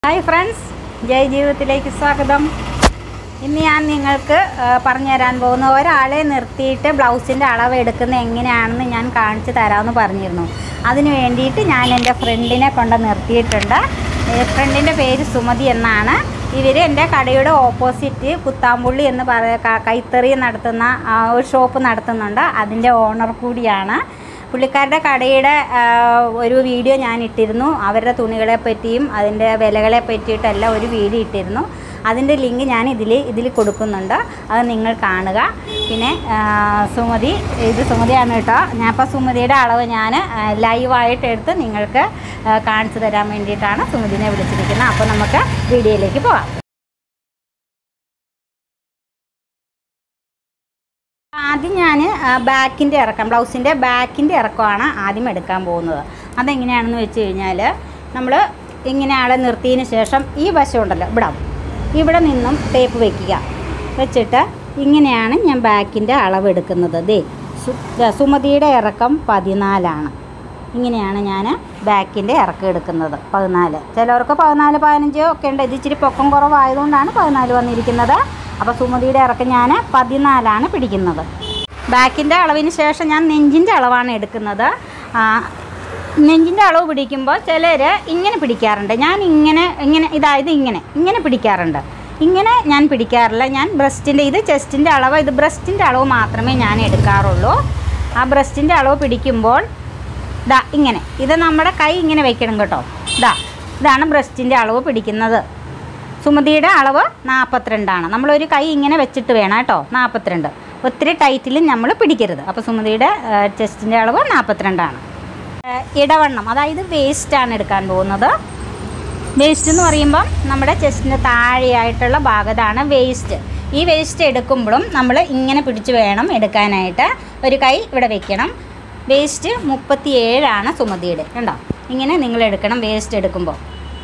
Hi friends ജയ് ജീവിതത്തിലേക്ക് സ്വാഗതം ഇന്ന് ഞാൻ നിങ്ങൾക്ക് ആ, പറഞ്ഞു തരാൻ പോകുന്ന ഒരാളെ നിർത്തിയിട്ട് ബ്ലൗസിൻ്റെ അളവ് എടുക്കുന്നത് എങ്ങനെയാണെന്ന് ഞാൻ കാണിച്ചു തരാമെന്ന് പറഞ്ഞിരുന്നു അതിന് വേണ്ടിയിട്ട് ഞാൻ എൻ്റെ ഫ്രണ്ടിനെ കൊണ്ട് നിർത്തിയിട്ടുണ്ട് ഫ്രണ്ടിൻ്റെ പേര് സുമതി എന്നാണ് ഇവർ എൻ്റെ കടയുടെ ഓപ്പോസിറ്റ് കുത്താമ്പുള്ളി എന്ന് പറ ക- കൈത്തറി നടത്തുന്ന ആ, ഒരു ഷോപ്പ് നടത്തുന്നുണ്ട് അതിൻ്റെ ഓണർ കൂടിയാണ് പുള്ളിക്കാരുടെ കടയുടെ ആ, ഒരു വീഡിയോ ഞാൻ ഇട്ടിരുന്നു അവരുടെ തുണികളെ പറ്റിയും അതിൻ്റെ വിലകളെ പറ്റിയിട്ടെല്ലാം ഒരു വീഡിയോ ഇട്ടിരുന്നു അതിൻ്റെ ലിങ്ക് ഞാൻ ഇതിൽ ഇതിൽ കൊടുക്കുന്നുണ്ട് അത് നിങ്ങൾ കാണുക പിന്നെ ആ, സുമതി ഇത് സുമതിയാണ് കേട്ടോ ഞാൻ അപ്പോൾ സുമതിയുടെ അളവ് ഞാൻ ലൈവായിട്ട് എടുത്ത് നിങ്ങൾക്ക് ആ, കാണിച്ചു തരാൻ വേണ്ടിയിട്ടാണ് സുമതിനെ വിളിച്ചിരിക്കുന്നത് അപ്പോൾ നമുക്ക് വീഡിയോയിലേക്ക് പോകാം ആദ്യം ഞാൻ ബാക്കിൻ്റെ ഇറക്കം ബ്ലൗസിൻ്റെ ബാക്കിൻ്റെ ഇറക്കമാണ് ആദ്യം എടുക്കാൻ പോകുന്നത് അതെങ്ങനെയാണെന്ന് വെച്ച് കഴിഞ്ഞാൽ നമ്മൾ ഇങ്ങനെ ആളെ നിർത്തിയതിന് ശേഷം ഈ വശം ഉണ്ടല്ലോ ഇവിടെ ഇവിടെ നിന്നും ടേപ്പ് വയ്ക്കുക വെച്ചിട്ട് ഇങ്ങനെയാണ് ഞാൻ ബാക്കിൻ്റെ അളവ് എടുക്കുന്നത് ദേ സു ദാ സുമതിയുടെ ഇറക്കം പതിനാലാണ് ഇങ്ങനെയാണ് ഞാൻ ബാക്കിൻ്റെ ഇറക്കം എടുക്കുന്നത് പതിനാല് ചിലവർക്ക് പതിനാല് പതിനഞ്ചോ ഒക്കെ ഉണ്ട് ഇത് ഇച്ചിരി പൊക്കം കുറവായതുകൊണ്ടാണ് പതിനാല് വന്നിരിക്കുന്നത് അപ്പോൾ സുമതിയുടെ ഇറക്കം ഞാൻ പതിനാലാണ് പിടിക്കുന്നത് ബാക്കിൻ്റെ അളവിന് ശേഷം ഞാൻ നെഞ്ചിൻ്റെ അളവാണ് എടുക്കുന്നത് ആ, നെഞ്ചിൻ്റെ അളവ് പിടിക്കുമ്പോൾ ചിലർ ഇങ്ങനെ പിടിക്കാറുണ്ട് ഞാൻ ഇങ്ങനെ ഇങ്ങനെ ഇതായത് ഇങ്ങനെ ഇങ്ങനെ പിടിക്കാറുണ്ട് ഇങ്ങനെ ഞാൻ പിടിക്കാറില്ല ഞാൻ ബ്രസ്റ്റിൻ്റെ ഇത് ചെസ്റ്റിൻ്റെ അളവ് ഇത് ബ്രസ്റ്റിൻ്റെ അളവ് മാത്രമേ ഞാൻ എടുക്കാറുള്ളൂ ആ ബ്രസ്റ്റിൻ്റെ അളവ് പിടിക്കുമ്പോൾ ദാ ഇങ്ങനെ ഇത് നമ്മുടെ കൈ ഇങ്ങനെ വെക്കണം കേട്ടോ ദാ ഇതാണ് ബ്രസ്റ്റിൻ്റെ അളവ് പിടിക്കുന്നത് സുമതിയുടെ അളവ് നാൽപ്പത്തിരണ്ടാണ് നമ്മളൊരു കൈ ഇങ്ങനെ വെച്ചിട്ട് വേണം കേട്ടോ നാൽപ്പത്തിരണ്ട് ഒത്തിരി ടൈറ്റിൽ നമ്മൾ പിടിക്കരുത് അപ്പോൾ സുമതിയുടെ ചെസ്റ്റിൻ്റെ അളവ് നാൽപ്പത്തിരണ്ടാണ് ഏഹ് ഇടവണ്ണം അതായത് വേസ്റ്റാണ് എടുക്കാൻ പോകുന്നത് വേസ്റ്റ് എന്ന് പറയുമ്പം നമ്മുടെ ചെസ്റ്റിന് താഴെയായിട്ടുള്ള ഭാഗത്താണ് വേസ്റ്റ് ഈ വേസ്റ്റ് എടുക്കുമ്പോഴും നമ്മൾ ഇങ്ങനെ പിടിച്ച് വേണം എടുക്കാനായിട്ട് ഒരു കൈ ഇവിടെ വെക്കണം വേസ്റ്റ് മുപ്പത്തി ഏഴാണ് സുമതിയുടെ കണ്ടോ ഇങ്ങനെ നിങ്ങൾ എടുക്കണം വേസ്റ്റ് എടുക്കുമ്പോൾ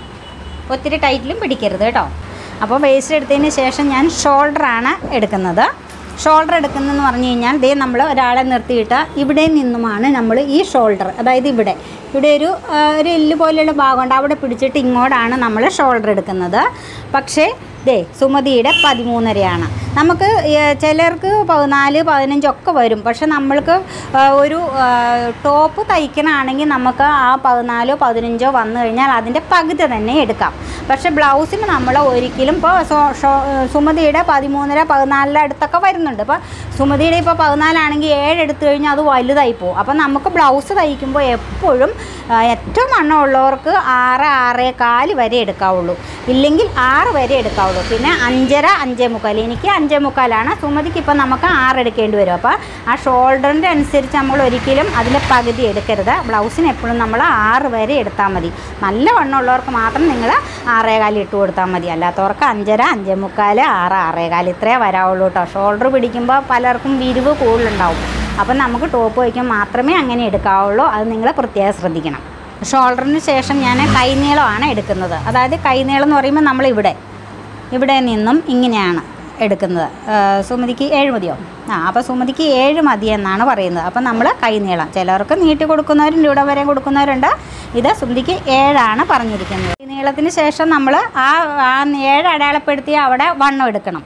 ഒത്തിരി ടൈറ്റിലും പിടിക്കരുത് കേട്ടോ അപ്പോൾ വേസ്റ്റ് എടുത്തതിന് ശേഷം ഞാൻ ഷോൾഡറാണ് എടുക്കുന്നത് ഷോൾഡർ എടുക്കുന്നതെന്ന് പറഞ്ഞു കഴിഞ്ഞാൽ ദേ നമ്മൾ ഒരാളെ നിർത്തിയിട്ട് ഇവിടെ നിന്നുമാണ് നമ്മൾ ഈ ഷോൾഡർ അതായത് ഇവിടെ ഇവിടെ ഒരു ആ, ഒരു എല്ല് പോലെയുള്ള ഭാഗമുണ്ട് അവിടെ പിടിച്ചിട്ട് ഇങ്ങോട്ടാണ് നമ്മൾ ഷോൾഡർ എടുക്കുന്നത് പക്ഷേ ദേ സുമതിയുടെ പതിമൂന്നരയാണ് നമുക്ക് ഏ, ചിലർക്ക് പതിനാല് പതിനഞ്ചൊക്കെ വരും പക്ഷെ നമ്മൾക്ക് ആ, ഒരു ആ, ടോപ്പ് തയ്ക്കണമാണെങ്കിൽ നമുക്ക് ആ പതിനാലോ പതിനഞ്ചോ വന്നു കഴിഞ്ഞാൽ അതിൻ്റെ പകുതി തന്നെ എടുക്കാം പക്ഷെ ബ്ലൗസിന് നമ്മൾ ഒരിക്കലും ഇപ്പോൾ സുമതിയുടെ പതിമൂന്നര പതിനാലിൻ്റെ അടുത്തൊക്കെ വരുന്നുണ്ട് ഇപ്പോൾ സുമതിയുടെ ഇപ്പോൾ പതിനാലാണെങ്കിൽ ഏഴ് എടുത്തു കഴിഞ്ഞാൽ അത് വലുതായി പോകും അപ്പോൾ നമുക്ക് ബ്ലൗസ് തയ്ക്കുമ്പോൾ എപ്പോഴും ആ, ഏറ്റവും വണ്ണം ഉള്ളവർക്ക് ആറ് ആറേ കാല് വരെ എടുക്കാവുള്ളൂ ഇല്ലെങ്കിൽ ആറ് വരെ എടുക്കാവുള്ളൂ പിന്നെ അഞ്ചര അഞ്ചേ മുക്കാൽ എനിക്ക് അഞ്ചേ മുക്കാലാണ് സുമതിക്ക് ഇപ്പോൾ നമുക്ക് ആറ് എടുക്കേണ്ടി വരും അപ്പോൾ ആ ഷോൾഡറിൻ്റെ അനുസരിച്ച് നമ്മൾ ഒരിക്കലും അതിൻ്റെ പകുതി എടുക്കരുത് ബ്ലൗസിന് എപ്പോഴും നമ്മൾ ആറ് വരെ എടുത്താൽ മതി നല്ല വണ്ണമുള്ളവർക്ക് മാത്രം നിങ്ങൾ ആറേകാല് ഇട്ട് കൊടുത്താൽ മതി അല്ലാത്തവർക്ക് അഞ്ചര അഞ്ചേ മുക്കാൽ ആറ് ആറേകാല് ഇത്രേ വരാവുള്ളൂ കേട്ടോ ഷോൾഡർ പിടിക്കുമ്പോൾ പലർക്കും വിരിവ് കൂടുതലുണ്ടാവും അപ്പം നമുക്ക് ടോപ്പ് വയ്ക്കാൻ മാത്രമേ അങ്ങനെ എടുക്കാവുള്ളൂ അത് നിങ്ങൾ പ്രത്യേകം ശ്രദ്ധിക്കണം ഷോൾഡറിന് ശേഷം ഞാൻ കൈനീളമാണ് എടുക്കുന്നത് അതായത് കൈനീളം എന്ന് പറയുമ്പോൾ നമ്മളിവിടെ ഇവിടെ നിന്നും ഇങ്ങനെയാണ് എടുക്കുന്നത് ആ, സുമതിക്ക് ഏഴ് മതിയോ ആ അപ്പോൾ സുമതിക്ക് ഏഴ് മതി എന്നാണ് പറയുന്നത് അപ്പോൾ നമ്മൾ കൈനീളം ചിലർക്ക് നീട്ടി കൊടുക്കുന്നവരുണ്ട് ഇവിടെ വരെ കൊടുക്കുന്നവരുണ്ട് ഇത് സുമതിക്ക് ഏഴാണ് പറഞ്ഞിരിക്കുന്നത് ഈ നീളത്തിന് ശേഷം നമ്മൾ ആ ആ ഏഴ് അടയാളപ്പെടുത്തി അവിടെ വണ്ണം എടുക്കണം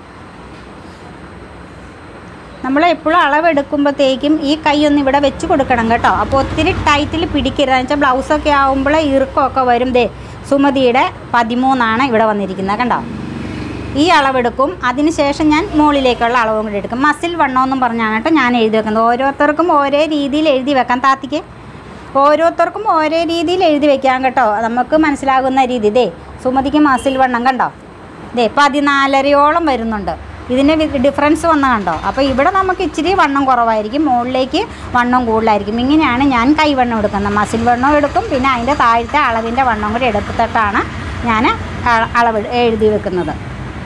നമ്മൾ എപ്പോഴും അളവെടുക്കുമ്പോഴത്തേക്കും ഈ കൈ ഒന്ന് ഇവിടെ വെച്ച് കൊടുക്കണം കേട്ടോ അപ്പോൾ ഒത്തിരി ടൈറ്റിൽ പിടിക്കരുത് എന്ന് വെച്ചാൽ ബ്ലൗസൊക്കെ ആകുമ്പോൾ ഇറുക്കമൊക്കെ വരും ദേ സുമതിയുടെ പതിമൂന്നാണ് ഇവിടെ വന്നിരിക്കുന്നത് കണ്ടോ ഈ അളവെടുക്കും അതിനുശേഷം ഞാൻ മുകളിലേക്കുള്ള അളവും കൂടി എടുക്കും മസിൽ വണ്ണമെന്നും പറഞ്ഞാണ് കേട്ടോ ഞാൻ എഴുതി വെക്കുന്നത് ഓരോരുത്തർക്കും ഓരോ രീതിയിൽ എഴുതി വെക്കാം താത്തിക്ക് ഓരോരുത്തർക്കും ഓരോ രീതിയിൽ എഴുതി വെക്കാം കേട്ടോ നമുക്ക് മനസ്സിലാകുന്ന രീതി ദേ സുമതിക്ക് മസിൽ വണ്ണം കണ്ടോ ദേ പതിനാലരയോളം വരുന്നുണ്ട് ഇതിൻ്റെ ഡിഫറൻസ് വന്ന കണ്ടോ അപ്പോൾ ഇവിടെ നമുക്ക് ഇച്ചിരി വണ്ണം കുറവായിരിക്കും മുകളിലേക്ക് വണ്ണം കൂടുതലായിരിക്കും ഇങ്ങനെയാണ് ഞാൻ കൈവണ്ണം എടുക്കുന്നത് മസിൽ വണ്ണം എടുക്കും പിന്നെ അതിൻ്റെ താഴത്തെ അളവിൻ്റെ വണ്ണം കൂടി എടുത്തിട്ടാണ് ഞാൻ അള- അളവ് എഴുതി വെക്കുന്നത്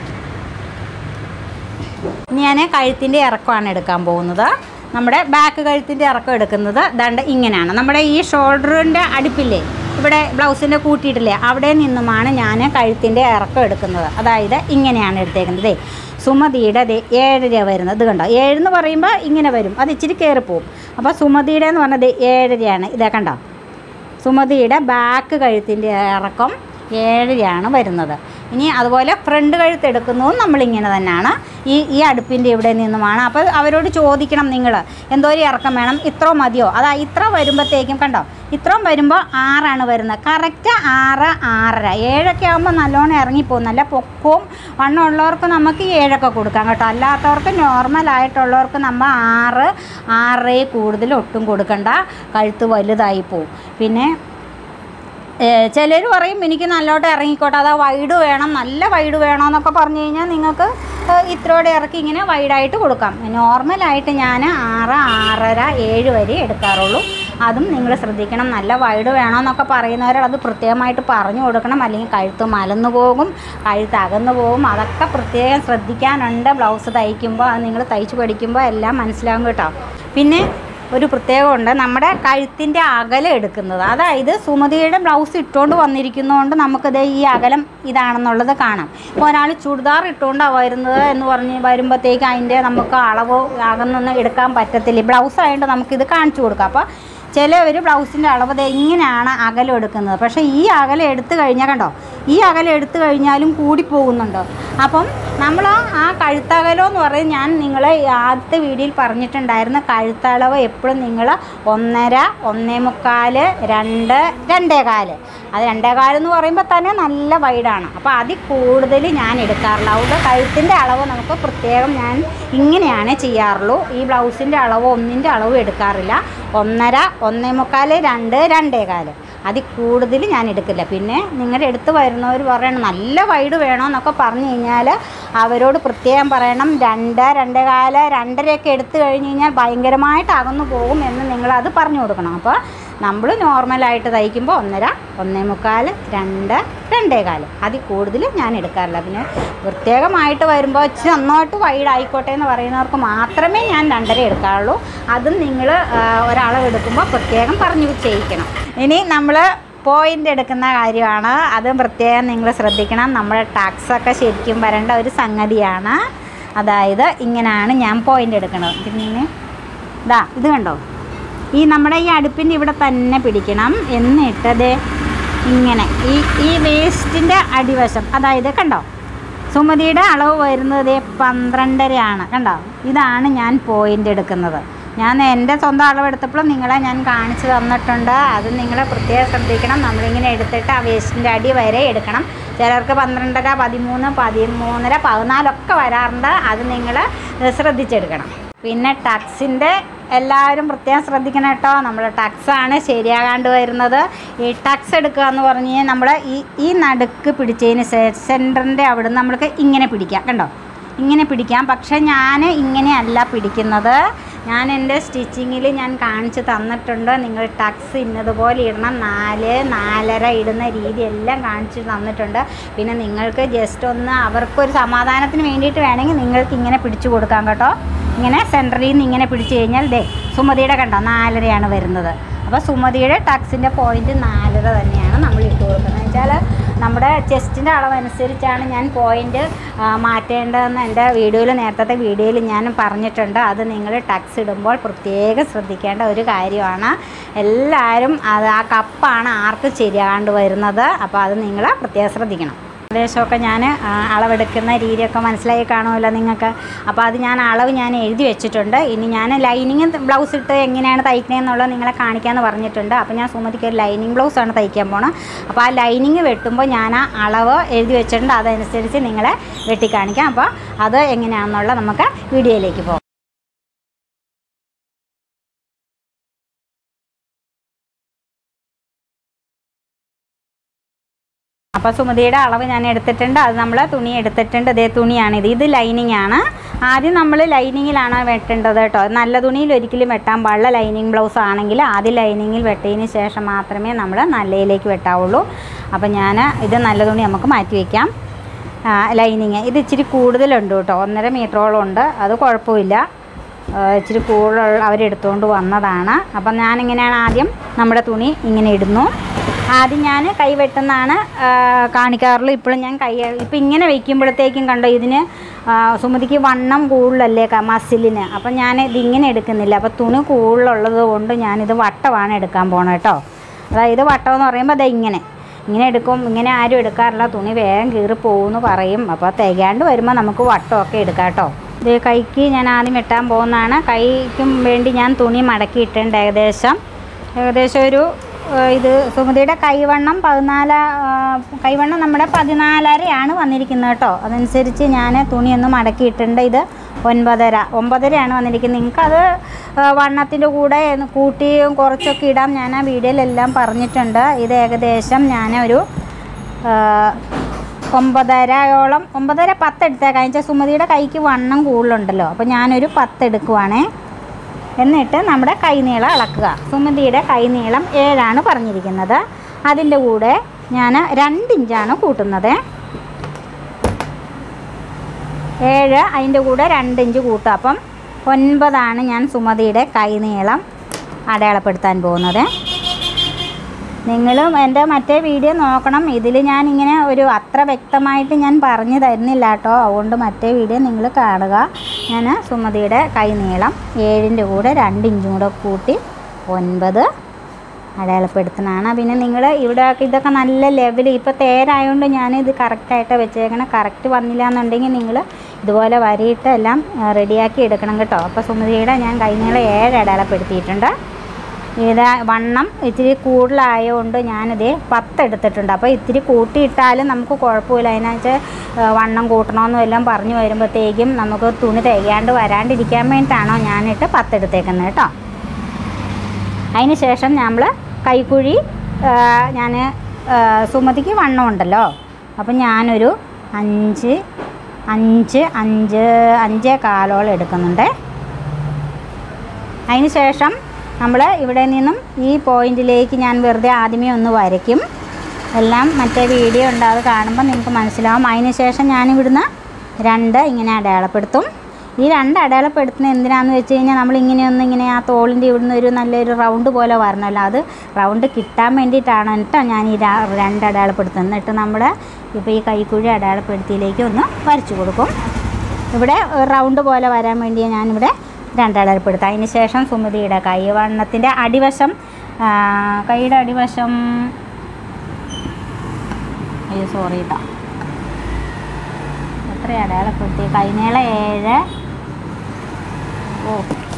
ഇനി ഞാൻ കഴുത്തിൻ്റെ ഇറക്കമാണ് എടുക്കാൻ പോകുന്നത് നമ്മുടെ ബാക്ക് കഴുത്തിൻ്റെ ഇറക്കം എടുക്കുന്നത് ദണ്ട് ഇങ്ങനെയാണ് നമ്മുടെ ഈ ഷോൾഡറിൻ്റെ അടുപ്പില്ലേ ഇവിടെ ബ്ലൗസിൻ്റെ കൂട്ടിയിട്ടില്ലേ അവിടെ നിന്നുമാണ് ഞാൻ കഴുത്തിൻ്റെ ഇറക്കം എടുക്കുന്നത് അതായത് ഇങ്ങനെയാണ് എടുത്തേക്കുന്നത് ദേ സുമതിയുടെ ദേ ഏഴര വരുന്നത് ഇത് കണ്ടോ ഏഴെന്ന് പറയുമ്പോൾ ഇങ്ങനെ വരും അത് ഇച്ചിരി കയറിപ്പോവും അപ്പോൾ സുമതിയുടെ എന്ന് പറഞ്ഞത് ഏഴരയാണ് ഇതേ കണ്ടോ സുമതിയുടെ ബാക്ക് കഴുത്തിൻ്റെ ഇറക്കം ഏഴരയാണ് വരുന്നത് ഇനി അതുപോലെ ഫ്രണ്ട് കഴുത്ത് എടുക്കുന്നതും നമ്മളിങ്ങനെ തന്നെയാണ് ഈ ഈ അടുപ്പിൻ്റെ ഇവിടെ നിന്നുമാണ് അപ്പോൾ അവരോട് ചോദിക്കണം നിങ്ങൾ എന്തോരം ഇറക്കം വേണം ഇത്ര മതിയോ അതാ ഇത്ര വരുമ്പോഴത്തേക്കും കണ്ടോ ഇത്രയും വരുമ്പോൾ ആറാണ് വരുന്നത് കറക്റ്റ് ആറ് ആറര ഏഴൊക്കെ ആകുമ്പോൾ നല്ലോണം ഇറങ്ങിപ്പോകും നല്ല പൊക്കവും വണ്ണം ഉള്ളവർക്ക് നമുക്ക് ഏഴൊക്കെ കൊടുക്കാം കേട്ടോ അല്ലാത്തവർക്ക് നോർമലായിട്ടുള്ളവർക്ക് നമ്മൾ ആറ് ആറേ കൂടുതൽ ഒട്ടും കൊടുക്കണ്ട കഴുത്ത് വലുതായി പോവും പിന്നെ ചിലർ പറയും എനിക്ക് നല്ലോട്ട് ഇറങ്ങിക്കോട്ടെ അതാ വൈഡ് വേണം നല്ല വൈഡ് വേണമെന്നൊക്കെ പറഞ്ഞു കഴിഞ്ഞാൽ നിങ്ങൾക്ക് ഇത്രയോടെ ഇറക്കി ഇങ്ങനെ വൈഡായിട്ട് കൊടുക്കാം നോർമലായിട്ട് ഞാൻ ആറ് ആറര ഏഴ് വരെ എടുക്കാറുള്ളൂ അതും നിങ്ങൾ ശ്രദ്ധിക്കണം നല്ല വൈഡ് വേണമെന്നൊക്കെ പറയുന്നവരോട് അത് പ്രത്യേകമായിട്ട് പറഞ്ഞു കൊടുക്കണം അല്ലെങ്കിൽ കഴുത്ത് മലന്നു പോകും കഴുത്ത് അകന്നു പോകും അതൊക്കെ പ്രത്യേകം ശ്രദ്ധിക്കാനുണ്ട് ബ്ലൗസ് തയ്ക്കുമ്പോൾ അത് നിങ്ങൾ തയ്ച്ച് പഠിക്കുമ്പോൾ എല്ലാം മനസ്സിലാകും കേട്ടോ പിന്നെ ഒരു പ്രത്യേകമുണ്ട് നമ്മുടെ കഴുത്തിൻ്റെ അകലം എടുക്കുന്നത് അതായത് സുമതിയുടെ ബ്ലൗസ് ഇട്ടുകൊണ്ട് വന്നിരിക്കുന്നതുകൊണ്ട് നമുക്കിത് ഈ അകലം ഇതാണെന്നുള്ളത് കാണാം ഇപ്പോൾ ഒരാൾ ചുരിദാർ ഇട്ടുകൊണ്ടാണ് വരുന്നത് എന്ന് പറഞ്ഞ് വരുമ്പോഴത്തേക്ക് അതിൻ്റെ നമുക്ക് അളവ് അകന്നൊന്നും എടുക്കാൻ പറ്റത്തില്ല ബ്ലൗസ് ആയതുകൊണ്ട് നമുക്കിത് കാണിച്ചു കൊടുക്കാം അപ്പോൾ ചിലവർ ബ്ലൗസിൻ്റെ അളവ് ദേ ഇങ്ങനെയാണ് അകലം എടുക്കുന്നത് പക്ഷേ ഈ അകലം എടുത്തു കഴിഞ്ഞാൽ കണ്ടോ ഈ അകലം എടുത്തു കഴിഞ്ഞാലും കൂടിപ്പോകുന്നുണ്ട് അപ്പം നമ്മൾ ആ കഴുത്തകലം എന്ന് പറയും ഞാൻ നിങ്ങളെ ആദ്യത്തെ വീഡിയോയിൽ പറഞ്ഞിട്ടുണ്ടായിരുന്നു കഴുത്തളവ് എപ്പോഴും നിങ്ങൾ ഒന്നര ഒന്നേ മുക്കാല് രണ്ട് രണ്ടേ കാല് അത് രണ്ടേ കാല് എന്ന് പറയുമ്പോൾ തന്നെ നല്ല വൈഡാണ് അപ്പോൾ അതിൽ കൂടുതൽ ഞാൻ എടുക്കാറില്ല അതുകൊണ്ട് കഴുത്തിൻ്റെ അളവ് നമുക്ക് പ്രത്യേകം ഞാൻ ഇങ്ങനെയാണ് ചെയ്യാറുള്ളൂ ഈ ബ്ലൗസിൻ്റെ അളവ് ഒന്നിൻ്റെ അളവ് എടുക്കാറില്ല ഒന്നര ഒന്നേ മുക്കാല് രണ്ട് രണ്ടേ കാല് അതിൽ കൂടുതൽ ഞാൻ എടുക്കില്ല പിന്നെ നിങ്ങളുടെ അടുത്ത് വരുന്നവർ പറയണം നല്ല വൈഡ് വേണമെന്നൊക്കെ പറഞ്ഞു കഴിഞ്ഞാൽ അവരോട് പ്രത്യേകം പറയണം രണ്ട് രണ്ടേ കാല് രണ്ടരയൊക്കെ എടുത്തു കഴിഞ്ഞ് കഴിഞ്ഞാൽ ഭയങ്കരമായിട്ട് അകന്നു പോകും എന്ന് നിങ്ങളത് പറഞ്ഞു കൊടുക്കണം അപ്പോൾ നമ്മൾ നോർമലായിട്ട് തയ്ക്കുമ്പോൾ ഒന്നര ഒന്നേ മുക്കാൽ രണ്ട് രണ്ടേ കാല് അതിൽ കൂടുതൽ ഞാൻ എടുക്കാറില്ല പിന്നെ പ്രത്യേകമായിട്ട് വരുമ്പോൾ ഇച്ചിരി നന്നായിട്ട് വൈഡ് ആയിക്കോട്ടെ എന്ന് പറയുന്നവർക്ക് മാത്രമേ ഞാൻ രണ്ടര എടുക്കാറുള്ളൂ അതും നിങ്ങൾ ഒരാളെ എടുക്കുമ്പോൾ പ്രത്യേകം പറഞ്ഞു ചെയ്യിക്കണം ഇനി നമ്മൾ പോയിൻ്റ് എടുക്കുന്ന കാര്യമാണ് അതും പ്രത്യേകം നിങ്ങൾ ശ്രദ്ധിക്കണം നമ്മുടെ ടാക്സൊക്കെ ശരിക്കും വരേണ്ട ഒരു സംഗതിയാണ് അതായത് ഇങ്ങനെയാണ് ഞാൻ പോയിൻ്റ് എടുക്കുന്നത് പിന്നെ ഇതാ ഇത് കണ്ടോ ഈ നമ്മുടെ ഈ അടുപ്പിൻ്റെ ഇവിടെ തന്നെ പിടിക്കണം എന്നിട്ടത് ഇങ്ങനെ ഈ ഈ വേസ്റ്റിൻ്റെ അടിവശം അതായത് കണ്ടോ സുമതിയുടെ അളവ് വരുന്നത് പന്ത്രണ്ടരയാണ് കണ്ടോ ഇതാണ് ഞാൻ പോയിൻ്റ് എടുക്കുന്നത് ഞാൻ എൻ്റെ സ്വന്തം അളവെടുത്തപ്പോൾ നിങ്ങളെ ഞാൻ കാണിച്ചു തന്നിട്ടുണ്ട് അത് നിങ്ങൾ പ്രത്യേകം ശ്രദ്ധിക്കണം നമ്മളിങ്ങനെ എടുത്തിട്ട് ആ വേസ്റ്റിൻ്റെ അടി വരെ എടുക്കണം ചിലർക്ക് പന്ത്രണ്ടര പതിമൂന്ന് പതിമൂന്നര പതിനാലൊക്കെ വരാറുണ്ട് അത് നിങ്ങൾ ശ്രദ്ധിച്ചെടുക്കണം പിന്നെ ടക്സിൻ്റെ എല്ലാവരും പ്രത്യേകം ശ്രദ്ധിക്കണം കേട്ടോ നമ്മൾ ടക്സാണ് ശരിയാകാണ്ട് വരുന്നത് ഈ ടക്സ് എടുക്കുക എന്ന് പറഞ്ഞു കഴിഞ്ഞാൽ നമ്മൾ ഈ ഈ നടുക്ക് പിടിച്ചതിന് സെൻറ്ററിൻ്റെ അവിടെ നിന്ന് നമ്മൾക്ക് ഇങ്ങനെ പിടിക്കാം കണ്ടോ ഇങ്ങനെ പിടിക്കാം പക്ഷേ ഞാൻ ഇങ്ങനെയല്ല പിടിക്കുന്നത് ഞാൻ എൻ്റെ സ്റ്റിച്ചിങ്ങിൽ ഞാൻ കാണിച്ച് തന്നിട്ടുണ്ട് നിങ്ങൾ ടക്സ് ഇന്നതുപോലെ ഇടണം നാല് നാലര ഇടുന്ന രീതി എല്ലാം കാണിച്ച് തന്നിട്ടുണ്ട് പിന്നെ നിങ്ങൾക്ക് ജസ്റ്റ് ഒന്ന് അവർക്കൊരു സമാധാനത്തിന് വേണ്ടിയിട്ട് വേണമെങ്കിൽ നിങ്ങൾക്ക് ഇങ്ങനെ പിടിച്ചു കൊടുക്കാം കേട്ടോ ഇങ്ങനെ സെൻറ്ററിൽ നിന്ന് ഇങ്ങനെ പിടിച്ചു കഴിഞ്ഞാൽ ദേ സുമതിയുടെ കണ്ടോ നാലരയാണ് വരുന്നത് അപ്പോൾ സുമതിയുടെ ടക്സിൻ്റെ പോയിൻറ്റ് നാലര തന്നെയാണ് നമ്മൾ ഇട്ട് കൊടുക്കുന്നത് വെച്ചാൽ നമ്മുടെ ചെസ്റ്റിൻ്റെ അളവനുസരിച്ചാണ് ഞാൻ പോയിൻ്റ് മാറ്റേണ്ടതെന്ന് എൻ്റെ വീഡിയോയിൽ നേരത്തെ വീഡിയോയിൽ ഞാൻ പറഞ്ഞിട്ടുണ്ട് അത് നിങ്ങൾ ടക്സ് ഇടുമ്പോൾ പ്രത്യേകം ശ്രദ്ധിക്കേണ്ട ഒരു കാര്യമാണ് എല്ലാവരും അത് ആ കപ്പാണ് ആർക്ക് ശരിയാണ്ട് വരുന്നത് അപ്പോൾ അത് നിങ്ങൾ പ്രത്യേകം ശ്രദ്ധിക്കണം ഏകദേശമൊക്കെ ഞാൻ അളവെടുക്കുന്ന രീതിയൊക്കെ മനസ്സിലായി കാണുമല്ലോ നിങ്ങൾക്ക് അപ്പോൾ അത് ഞാൻ അളവ് ഞാൻ എഴുതി വെച്ചിട്ടുണ്ട് ഇനി ഞാൻ ലൈനിങ് ബ്ലൗസ് ഇട്ട് എങ്ങനെയാണ് തയ്ക്കണതെന്നുള്ളത് നിങ്ങളെ കാണിക്കാമെന്ന് പറഞ്ഞിട്ടുണ്ട് അപ്പോൾ ഞാൻ സുമതിക്ക് ഒരു ലൈനിങ് ബ്ലൗസാണ് തയ്ക്കാൻ പോണത് അപ്പോൾ ആ ലൈനിങ് വെട്ടുമ്പോൾ ഞാൻ ആ അളവ് എഴുതി വെച്ചിട്ടുണ്ട് അതനുസരിച്ച് നിങ്ങളെ വെട്ടി കാണിക്കാം അപ്പോൾ അത് എങ്ങനെയാണെന്നുള്ള നമുക്ക് വീഡിയോയിലേക്ക് പോകാം അപ്പോൾ സുമതിയുടെ അളവ് ഞാൻ എടുത്തിട്ടുണ്ട് അത് നമ്മൾ തുണി എടുത്തിട്ടുണ്ട് ഇതേ തുണിയാണിത് ഇത് ലൈനിങ് ആണ് ആദ്യം നമ്മൾ ലൈനിങ്ങിലാണ് വെട്ടേണ്ടത് കേട്ടോ നല്ല തുണിയിൽ ഒരിക്കലും വെട്ടാൻ പാടില്ല ലൈനിങ് ബ്ലൗസ് ആണെങ്കിൽ ആദ്യം ലൈനിങ്ങിൽ വെട്ടതിന് ശേഷം മാത്രമേ നമ്മൾ നല്ലയിലേക്ക് വെട്ടാവുള്ളൂ അപ്പോൾ ഞാൻ ഇത് നല്ല തുണി നമുക്ക് മാറ്റി വയ്ക്കാം ലൈനിങ് ഇത് ഇച്ചിരി കൂടുതലുണ്ട് കേട്ടോ ഒന്നര മീറ്ററോളം ഉണ്ട് അത് കുഴപ്പമില്ല ആ, ഇച്ചിരി കൂടുതൽ അവരെടുത്തുകൊണ്ട് വന്നതാണ് അപ്പം ഞാനിങ്ങനെയാണ് ആദ്യം നമ്മുടെ തുണി ഇങ്ങനെ ഇടുന്നു ആദ്യം ഞാൻ കൈ വെട്ടുന്നതാണ് ആ, കാണിക്കാറുള്ളൂ ഇപ്പോഴും ഞാൻ കൈ ഇപ്പം ഇങ്ങനെ വയ്ക്കുമ്പോഴത്തേക്കും കണ്ടോ ഇതിന് ആ, സുമതിക്ക് വണ്ണം കൂടുതലല്ലേ ക- മസിലിന് അപ്പം ഞാൻ ഇതിങ്ങനെ എടുക്കുന്നില്ല അപ്പോൾ തുണി കൂടുതലുള്ളത് കൊണ്ട് ഞാനിത് വട്ടമാണ് എടുക്കാൻ പോണത് കേട്ടോ അതായത് വട്ടം എന്ന് പറയുമ്പോൾ അത് ഇങ്ങനെ ഇങ്ങനെ എടുക്കും ഇങ്ങനെ ആരും എടുക്കാറില്ല തുണി വേഗം കീറി പോകുമെന്ന് പറയും അപ്പോൾ തികയാണ്ട് വരുമ്പോൾ നമുക്ക് വട്ടമൊക്കെ എടുക്കാം കേട്ടോ ഇത് കൈക്ക് ഞാൻ ആദ്യം വെട്ടാൻ പോകുന്നതാണ് കൈക്കും വേണ്ടി ഞാൻ തുണി മടക്കിയിട്ടുണ്ട് ഏകദേശം ഏകദേശം ഒരു ഏഹ്, ഇത് സുമതിയുടെ കൈവണ്ണം പതിനാല് ഏഹ്, കൈവണ്ണം നമ്മുടെ പതിനാലരയാണ് വന്നിരിക്കുന്നത് കേട്ടോ അതനുസരിച്ച് ഞാൻ തുണിയൊന്ന് മടക്കിയിട്ടുണ്ട് ഇത് ഒൻപതര ഒമ്പതരയാണ് വന്നിരിക്കുന്നത് നിങ്ങൾക്കത് വണ്ണത്തിൻ്റെ കൂടെ ഒന്ന് കൂട്ടിയും കുറച്ചൊക്കെ ഇടാം ഞാൻ ആ വീഡിയോയിലെല്ലാം പറഞ്ഞിട്ടുണ്ട് ഇത് ഏകദേശം ഞാനൊരു ഏഹ്, ഒമ്പതരയോളം ഒമ്പതര പത്ത് എടുത്തേക്കാം വെച്ചാൽ സുമതിയുടെ കൈക്ക് വണ്ണം കൂടുതലുണ്ടല്ലോ അപ്പോൾ ഞാനൊരു പത്ത് എടുക്കുവാണേ എന്നിട്ട് നമ്മുടെ കൈനീളം അളക്കുക സുമതിയുടെ കൈനീളം ഏഴാണ് പറഞ്ഞിരിക്കുന്നത് അതിൻ്റെ കൂടെ ഞാൻ രണ്ടിഞ്ചാണ് കൂട്ടുന്നത് ഏഴ് അതിൻ്റെ കൂടെ രണ്ടിഞ്ച് കൂട്ടുക അപ്പം ഒൻപതാണ് ഞാൻ സുമതിയുടെ കൈനീളം അടയാളപ്പെടുത്താൻ പോകുന്നത് നിങ്ങളും എൻ്റെ മറ്റേ വീഡിയോ നോക്കണം ഇതിൽ ഞാൻ ഇങ്ങനെ ഒരു അത്ര വ്യക്തമായിട്ട് ഞാൻ പറഞ്ഞു തരുന്നില്ല കേട്ടോ അതുകൊണ്ട് മറ്റേ വീഡിയോ നിങ്ങൾ കാണുക ഞാൻ സുമതിയുടെ കൈനീളം ഏഴിൻ്റെ കൂടെ രണ്ട് ഇഞ്ചും കൂടെ കൂട്ടി ഒൻപത് അടയാളപ്പെടുത്തുന്നതാണ് പിന്നെ നിങ്ങൾ ഇവിടെ ഇതൊക്കെ നല്ല ലെവൽ ഇപ്പോൾ തേരായതുകൊണ്ട് ഞാനിത് കറക്റ്റായിട്ട് വെച്ചേക്കണം കറക്റ്റ് വന്നില്ല എന്നുണ്ടെങ്കിൽ നിങ്ങൾ ഇതുപോലെ വരിയിട്ട് എല്ലാം റെഡിയാക്കി എടുക്കണം കേട്ടോ അപ്പോൾ സുമതിയുടെ ഞാൻ കൈനീളം ഏഴ് അടയാളപ്പെടുത്തിയിട്ടുണ്ട് ഇത് വണ്ണം ഇത്തിരി കൂടുതലായതുകൊണ്ട് ഞാനിത് പത്ത് എടുത്തിട്ടുണ്ട് അപ്പോൾ ഇത്തിരി കൂട്ടിയിട്ടാലും നമുക്ക് കുഴപ്പമില്ല അതിനകത്ത് വണ്ണം കൂട്ടണമെന്നും എല്ലാം പറഞ്ഞു വരുമ്പോഴത്തേക്കും നമുക്ക് തുണി തികയാണ്ട് വരാണ്ടിരിക്കാൻ വേണ്ടിയിട്ടാണോ ഞാനിട്ട് പത്ത് എടുത്തേക്കുന്നത് കേട്ടോ അതിന് ശേഷം നമ്മൾ കൈക്കുഴി ഞാൻ സുമതിക്ക് വണ്ണം ഉണ്ടല്ലോ അപ്പം ഞാനൊരു അഞ്ച് അഞ്ച് അഞ്ച് അഞ്ചേ കാലോളം എടുക്കുന്നുണ്ട് അതിന് ശേഷം നമ്മൾ ഇവിടെ നിന്നും ഈ പോയിന്റിലേക്ക് ഞാൻ വെറുതെ ആദ്യമേ ഒന്ന് വരയ്ക്കും എല്ലാം മറ്റേ വീഡിയോ ഉണ്ട് അത് കാണുമ്പോൾ നിങ്ങൾക്ക് മനസ്സിലാവും അതിന് ശേഷം ഞാനിവിടുന്ന് രണ്ട് ഇങ്ങനെ അടയാളപ്പെടുത്തും ഈ രണ്ട് അടയാളപ്പെടുത്തുന്നത് എന്തിനാന്ന് വെച്ച് കഴിഞ്ഞാൽ നമ്മൾ ഇങ്ങനെ ഒന്ന് ഇങ്ങനെ ആ തോളിൻ്റെ ഇവിടുന്ന് ഒരു നല്ലൊരു റൗണ്ട് പോലെ വരണമല്ലോ അത് റൗണ്ട് കിട്ടാൻ വേണ്ടിയിട്ടാണ് കേട്ടോ ഞാൻ ഈ ര- രണ്ട് അടയാളപ്പെടുത്തുന്നത് എന്നിട്ട് നമ്മൾ ഇപ്പോൾ ഈ കൈക്കുഴി അടയാളപ്പെടുത്തിയിലേക്ക് ഒന്ന് വരച്ചു കൊടുക്കും ഇവിടെ റൗണ്ട് പോലെ വരാൻ വേണ്ടി ഞാനിവിടെ രണ്ടടയാളപ്പെടുത്താം അതിന് ശേഷം സുമതിയുടെ കൈവണ്ണത്തിൻ്റെ അടിവശം ആ, കൈയുടെ അടിവശം അയ്യോ സോറി കേട്ടോ എത്ര അടയാളപ്പെടുത്തി കൈനീള ഏഴ് ഓ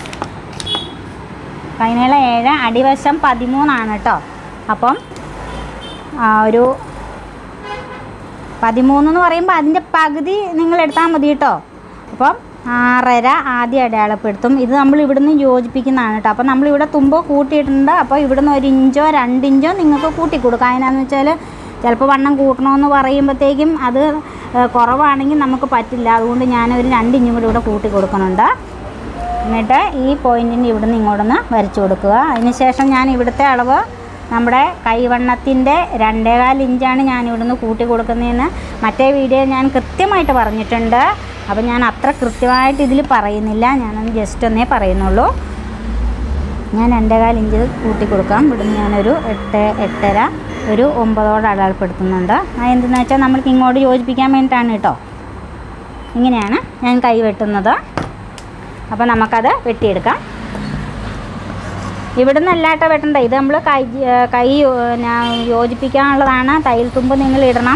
കൈനീള ഏഴ് അടിവശം പതിമൂന്നാണ് കേട്ടോ അപ്പം ആ, ഒരു പതിമൂന്ന് എന്ന് പറയുമ്പോൾ അതിൻ്റെ പകുതി നിങ്ങൾ എടുത്താൽ മതി കേട്ടോ അപ്പം ആറര ആദ്യം അടയാളപ്പെടുത്തും ഇത് നമ്മൾ ഇവിടുന്ന് യോജിപ്പിക്കുന്നതാണ് കേട്ടോ അപ്പോൾ നമ്മളിവിടെ തുമ്പ് കൂട്ടിയിട്ടുണ്ട് അപ്പോൾ ഇവിടുന്ന് ഒരു ഇഞ്ചോ രണ്ട് ഇഞ്ചോ നിങ്ങൾക്ക് കൂട്ടി കൊടുക്കാം അതിനാന്ന് വെച്ചാൽ ചിലപ്പോൾ വണ്ണം കൂട്ടണമെന്ന് പറയുമ്പോഴത്തേക്കും അത് ഏഹ്, കുറവാണെങ്കിൽ നമുക്ക് പറ്റില്ല അതുകൊണ്ട് ഞാനൊരു രണ്ട് ഇഞ്ചും കൂടി ഇവിടെ കൂട്ടി കൊടുക്കുന്നുണ്ട് എന്നിട്ട് ഈ പോയിൻറ്റിൻ്റെ ഇവിടുന്ന് ഇങ്ങോട്ടൊന്ന് വരച്ചു കൊടുക്കുക അതിനുശേഷം ഞാൻ ഇവിടുത്തെ അളവ് നമ്മുടെ കൈവണ്ണത്തിൻ്റെ രണ്ടേകാൽ ഇഞ്ചാണ് ഞാൻ ഇവിടുന്ന് കൂട്ടി കൊടുക്കുന്നതെന്ന് മറ്റേ വീഡിയോ ഞാൻ കൃത്യമായിട്ട് പറഞ്ഞിട്ടുണ്ട് അപ്പോൾ ഞാൻ അത്ര കൃത്യമായിട്ട് ഇതിൽ പറയുന്നില്ല ഞാനൊന്ന് ജസ്റ്റ് ഒന്നേ പറയുന്നുള്ളൂ ഞാൻ രണ്ടേകാൽ ഇഞ്ച് കൂട്ടി കൊടുക്കാം ഇവിടുന്ന് ഞാനൊരു എട്ട് എട്ടര ഒരു ഒമ്പതോടെ അടയാളപ്പെടുത്തുന്നുണ്ട് അത് എന്തെന്ന് വെച്ചാൽ നമ്മൾക്ക് ഇങ്ങോട്ട് യോജിപ്പിക്കാൻ വേണ്ടിയിട്ടാണ് കേട്ടോ ഇങ്ങനെയാണ് ഞാൻ കൈ വെട്ടുന്നത് അപ്പോൾ നമുക്കത് വെട്ടിയെടുക്കാം ഇവിടുന്ന് അല്ലാട്ടോ വെട്ടണ്ട ഇത് നമ്മൾ കൈ ഏഹ് കൈ ഏഹ് ഞാൻ യോജിപ്പിക്കാനുള്ളതാണ് തയ്യൽ തുമ്പ് നിങ്ങൾ ഇടണം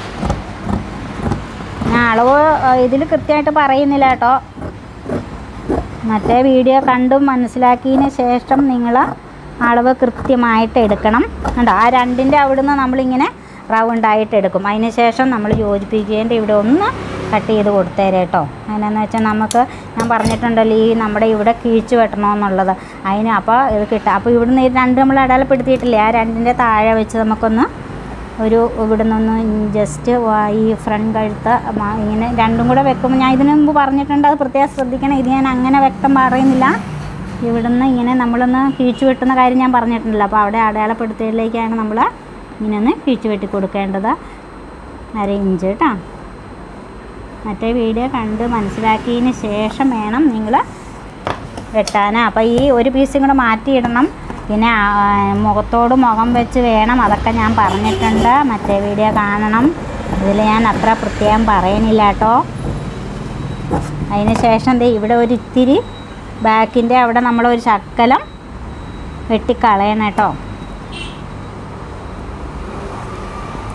ഞാൻ അളവ് ഇതിൽ കൃത്യമായിട്ട് പറയുന്നില്ല കേട്ടോ മറ്റേ വീഡിയോ കണ്ടും മനസ്സിലാക്കിയതിന് ശേഷം നിങ്ങൾ അളവ് കൃത്യമായിട്ട് എടുക്കണം കണ്ടോ ആ രണ്ടിൻ്റെ അവിടുന്ന് നമ്മളിങ്ങനെ റൗണ്ടായിട്ട് എടുക്കും അതിന് ശേഷം നമ്മൾ യോജിപ്പിക്കേണ്ട ഇവിടെ ഒന്ന് കട്ട് ചെയ്ത് കൊടുത്തേരെ കേട്ടോ അതിനെന്ന് വെച്ചാൽ നമുക്ക് ഞാൻ പറഞ്ഞിട്ടുണ്ടല്ലോ ഈ നമ്മുടെ ഇവിടെ കിഴിച്ച് വെട്ടണമെന്നുള്ളത് അതിന് അപ്പോൾ ഇത് കിട്ടുക അപ്പോൾ ഇവിടുന്ന് ഈ രണ്ട് നമ്മൾ അടയാളപ്പെടുത്തിയിട്ടില്ലേ ആ രണ്ടിൻ്റെ താഴെ വെച്ച് നമുക്കൊന്ന് ഒരു ഇവിടെ നിന്ന് ജസ്റ്റ് ഈ ഫ്രണ്ട് കഴുത്ത് മ- ഇങ്ങനെ രണ്ടും കൂടെ വെക്കുമ്പോൾ ഞാൻ ഇതിനു മുമ്പ് പറഞ്ഞിട്ടുണ്ട് അത് പ്രത്യേകം ശ്രദ്ധിക്കണം ഇത് ഞാൻ അങ്ങനെ വ്യക്തം പറയുന്നില്ല ഇവിടുന്ന് ഇങ്ങനെ നമ്മളൊന്ന് കിഴിച്ചു വെട്ടുന്ന കാര്യം ഞാൻ പറഞ്ഞിട്ടുണ്ടല്ലോ അപ്പോൾ അവിടെ അടയാളപ്പെടുത്തിയതിലേക്കാണ് നമ്മൾ ഇങ്ങനെ ഒന്ന് കിഴിച്ചു വെട്ടി കൊടുക്കേണ്ടത് അര ഇഞ്ച് കേട്ടോ മറ്റേ വീഡിയോ കണ്ട് മനസ്സിലാക്കിയതിന് ശേഷം വേണം നിങ്ങൾ വെട്ടാൻ അപ്പോൾ ഈ ഒരു പീസും കൂടെ മാറ്റിയിടണം പിന്നെ ആ, മുഖത്തോട് മുഖം വെച്ച് വേണം അതൊക്കെ ഞാൻ പറഞ്ഞിട്ടുണ്ട് മറ്റേ വീഡിയോ കാണണം ഇതിൽ ഞാൻ അത്ര പ്രത്യേകം പറയണില്ല കേട്ടോ അതിന് ശേഷം ദേ ഇവിടെ ഒരു ഇത്തിരി ബാക്കിൻ്റെ അവിടെ നമ്മൾ ഒരു ശക്കലം വെട്ടിക്കളയണം കേട്ടോ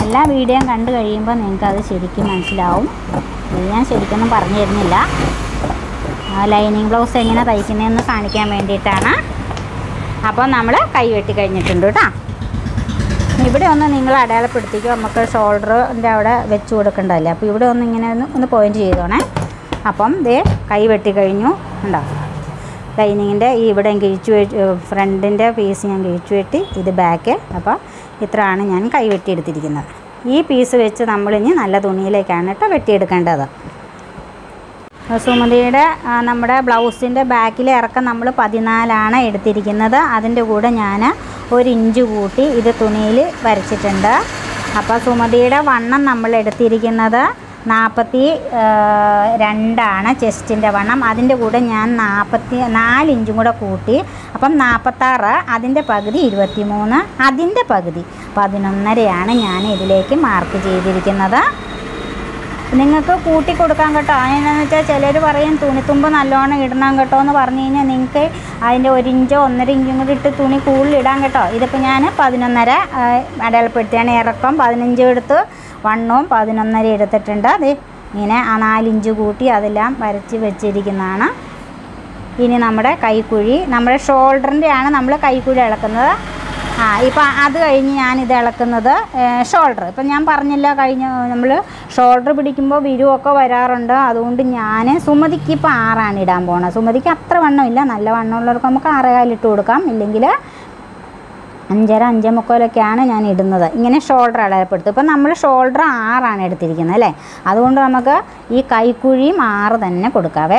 എല്ലാ വീഡിയോയും കണ്ടു കഴിയുമ്പോൾ നിങ്ങൾക്ക് അത് ശരിക്കും മനസ്സിലാവും ഇത് ഞാൻ ശരിക്കൊന്നും പറഞ്ഞു തരുന്നില്ല ലൈനിങ് ബ്ലൗസ് എങ്ങനെ തയ്ക്കുന്നതെന്ന് കാണിക്കാൻ വേണ്ടിയിട്ടാണ് അപ്പോൾ നമ്മൾ കൈ വെട്ടി കഴിഞ്ഞിട്ടുണ്ട് കേട്ടോ ഇവിടെ ഒന്ന് നിങ്ങൾ അടയാളപ്പെടുത്തിക്കോ നമുക്ക് ഷോൾഡറിൻ്റെ അവിടെ വെച്ച് കൊടുക്കണ്ടല്ലേ അപ്പോൾ ഇവിടെ ഒന്ന് ഇങ്ങനെ ഒന്ന് ഒന്ന് പോയിന്റ് ചെയ്തോണേ അപ്പം ദേ കൈ വെട്ടി കഴിഞ്ഞു ഉണ്ടോ ലൈനിങ്ങിൻ്റെ ഈ ഇവിടെ കിഴിച്ചു ഫ്രണ്ടിൻ്റെ പീസ് ഞാൻ കിഴിച്ചു വെട്ടി ഇത് ബാക്ക് അപ്പോൾ ഇത്രയാണ് ഞാൻ കൈ വെട്ടിയെടുത്തിരിക്കുന്നത് ഈ പീസ് വെച്ച് നമ്മളിനി നല്ല തുണിയിലേക്കാണ് കേട്ടോ വെട്ടിയെടുക്കേണ്ടത് സുമതിയുടെ ആ, നമ്മുടെ ബ്ലൗസിൻ്റെ ബാക്കിലെ ഇറക്കം നമ്മൾ പതിനാലാണ് എടുത്തിരിക്കുന്നത് അതിൻ്റെ കൂടെ ഞാൻ ഒരു ഇഞ്ച് കൂട്ടി ഇത് തുണിയിൽ വരച്ചിട്ടുണ്ട് അപ്പോൾ സുമതിയുടെ വണ്ണം നമ്മൾ എടുത്തിരിക്കുന്നത് നാൽപ്പത്തി രണ്ടാണ് ചെസ്റ്റിൻ്റെ വണ്ണം അതിൻ്റെ കൂടെ ഞാൻ നാൽപ്പത്തി നാല് ഇഞ്ചും കൂടെ കൂട്ടി അപ്പം നാൽപ്പത്താറ് അതിൻ്റെ പകുതി ഇരുപത്തി മൂന്ന് അതിൻ്റെ പകുതി പതിനൊന്നരയാണ് ഞാൻ ഇതിലേക്ക് മാർക്ക് ചെയ്തിരിക്കുന്നത് നിങ്ങൾക്ക് കൂട്ടി കൊടുക്കാൻ കേട്ടോ അതിനെന്ന് വെച്ചാൽ ചിലർ പറയും തുണിത്തുമ്പ് നല്ലോണം ഇടണം കേട്ടോ എന്ന് പറഞ്ഞു കഴിഞ്ഞാൽ നിങ്ങൾക്ക് അതിൻ്റെ ഒരു ഇഞ്ചോ ഒന്നര ഇഞ്ചും കൂടി ഇട്ട് തുണി കൂടുതൽ ഇടാൻ കേട്ടോ ഇതിപ്പോൾ ഞാൻ പതിനൊന്നര ആ, അടയാളപ്പെടുത്തിയാണ് ഇറക്കം പതിനഞ്ച് എടുത്ത് വണ്ണവും പതിനൊന്നര എടുത്തിട്ടുണ്ട് അത് ഇങ്ങനെ ആ നാലിഞ്ച് കൂട്ടി അതെല്ലാം വരച്ച് വെച്ചിരിക്കുന്നതാണ് ഇനി നമ്മുടെ കൈക്കുഴി നമ്മുടെ ഷോൾഡറിൻ്റെ ആണ് നമ്മൾ കൈക്കുഴി ഇളക്കുന്നത് ആ ഇപ്പം അത് കഴിഞ്ഞ് ഞാനിത് ഇളക്കുന്നത് ഷോൾഡർ ഇപ്പം ഞാൻ പറഞ്ഞില്ല കഴിഞ്ഞ നമ്മൾ ഷോൾഡർ പിടിക്കുമ്പോൾ വിരുവൊക്കെ വരാറുണ്ട് അതുകൊണ്ട് ഞാൻ സുമതിക്ക് ഇപ്പം ആറാണ് ഇടാൻ പോണത് സുമതിക്ക് അത്ര വണ്ണമില്ല നല്ല വണ്ണമുള്ളവർക്ക് നമുക്ക് ആറേകാലിട്ട് കൊടുക്കാം ഇല്ലെങ്കിൽ അഞ്ചര അഞ്ചേ മുക്കാലൊക്കെയാണ് ഞാൻ ഇടുന്നത് ഇങ്ങനെ ഷോൾഡർ അടയപ്പെടുത്തും ഇപ്പം നമ്മൾ ഷോൾഡർ ആറാണ് എടുത്തിരിക്കുന്നത് അല്ലേ അതുകൊണ്ട് നമുക്ക് ഈ കൈക്കുഴിയും ആറ് തന്നെ കൊടുക്കാവേ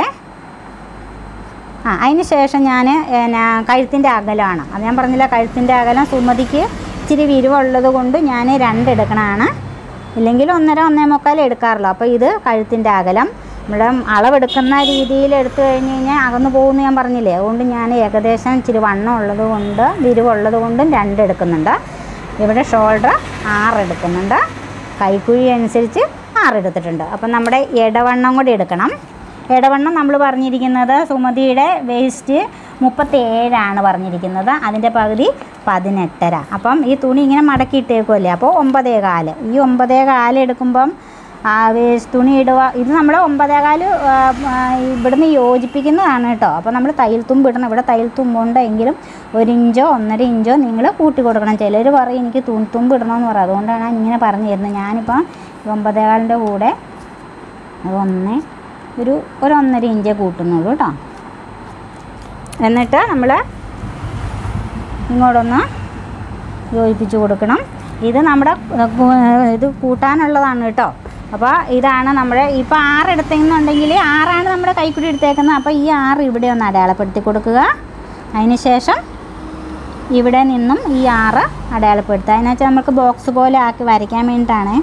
ആ അതിന് ശേഷം ഞാൻ കഴുത്തിൻ്റെ അകലമാണ് അത് ഞാൻ പറഞ്ഞില്ല കഴുത്തിൻ്റെ അകലം സുമതിക്ക് ഇച്ചിരി വിരിവുള്ളത് കൊണ്ട് ഞാൻ രണ്ട് എടുക്കണതാണ് ഇല്ലെങ്കിൽ ഒന്നര ഒന്നേ മുക്കാൽ എടുക്കാറുള്ളൂ അപ്പോൾ ഇത് കഴുത്തിൻ്റെ അകലം നമ്മുടെ അളവെടുക്കുന്ന രീതിയിൽ എടുത്തു കഴിഞ്ഞ് കഴിഞ്ഞാൽ അകന്നു പോകുമെന്ന് ഞാൻ പറഞ്ഞില്ലേ അതുകൊണ്ട് ഞാൻ ഏകദേശം ഇച്ചിരി വണ്ണം ഉള്ളത് കൊണ്ട് വിരിവുള്ളത് കൊണ്ടും രണ്ട് എടുക്കുന്നുണ്ട് ഇവിടെ ഷോൾഡർ ആറ് എടുക്കുന്നുണ്ട് കൈക്കുഴി അനുസരിച്ച് ആറ് എടുത്തിട്ടുണ്ട് അപ്പം നമ്മുടെ ഇടവണ്ണം കൂടി എടുക്കണം ഇടവണ്ണം നമ്മൾ പറഞ്ഞിരിക്കുന്നത് സുമതിയുടെ വേസ്റ്റ് മുപ്പത്തി ഏഴാണ് പറഞ്ഞിരിക്കുന്നത് അതിൻ്റെ പകുതി പതിനെട്ടര അപ്പം ഈ തുണി ഇങ്ങനെ മടക്കിയിട്ടേക്കുമല്ലേ അപ്പോൾ ഒമ്പതേ കാല് ഈ ഒമ്പതേ കാല് എടുക്കുമ്പം ആ വേസ്റ്റ് തുണി ഇടുക ഇത് നമ്മൾ ഒമ്പതേ കാല് ആ, ആ, ഇവിടുന്ന് യോജിപ്പിക്കുന്നതാണ് കേട്ടോ അപ്പോൾ നമ്മൾ തയ്യൽ തുമ്പ് ഇടണം ഇവിടെ തയ്യൽ തുമ്പുണ്ട് എങ്കിലും ഒരു ഇഞ്ചോ ഒന്നര ഇഞ്ചോ നിങ്ങൾ കൂട്ടി കൊടുക്കണം ചിലർ പറയും എനിക്ക് തുണിത്തുമ്പ് ഇടണമെന്ന് പറയും അതുകൊണ്ടാണ് ഞാൻ ഇങ്ങനെ പറഞ്ഞു തരുന്നത് ഞാനിപ്പം ഈ ഒമ്പതേ കാലിൻ്റെ കൂടെ ഒന്ന് ഒരു ഒരു ഒന്നര ഇഞ്ചേ കൂട്ടുന്നുള്ളൂ കേട്ടോ എന്നിട്ട് നമ്മൾ ഇങ്ങോട്ടൊന്ന് യോജിപ്പിച്ച് കൊടുക്കണം ഇത് നമ്മുടെ ഏഹ്, കു- ഏഹ്, ഇത് കൂട്ടാനുള്ളതാണ് കേട്ടോ അപ്പോൾ ഇതാണ് നമ്മുടെ ഇപ്പോൾ ആറ് എടുത്തെന്നുണ്ടെങ്കിൽ ആറാണ് നമ്മുടെ കൈക്കുടി എടുത്തേക്കുന്നത് അപ്പോൾ ഈ ആറ് ഇവിടെ ഒന്ന് അടയാളപ്പെടുത്തി കൊടുക്കുക അതിന് ശേഷം ഇവിടെ നിന്നും ഈ ആറ് അടയാളപ്പെടുത്തുക അതിന് വെച്ചാൽ നമുക്ക് ബോക്സ് പോലെ ആക്കി വരയ്ക്കാൻ വേണ്ടിയിട്ടാണ്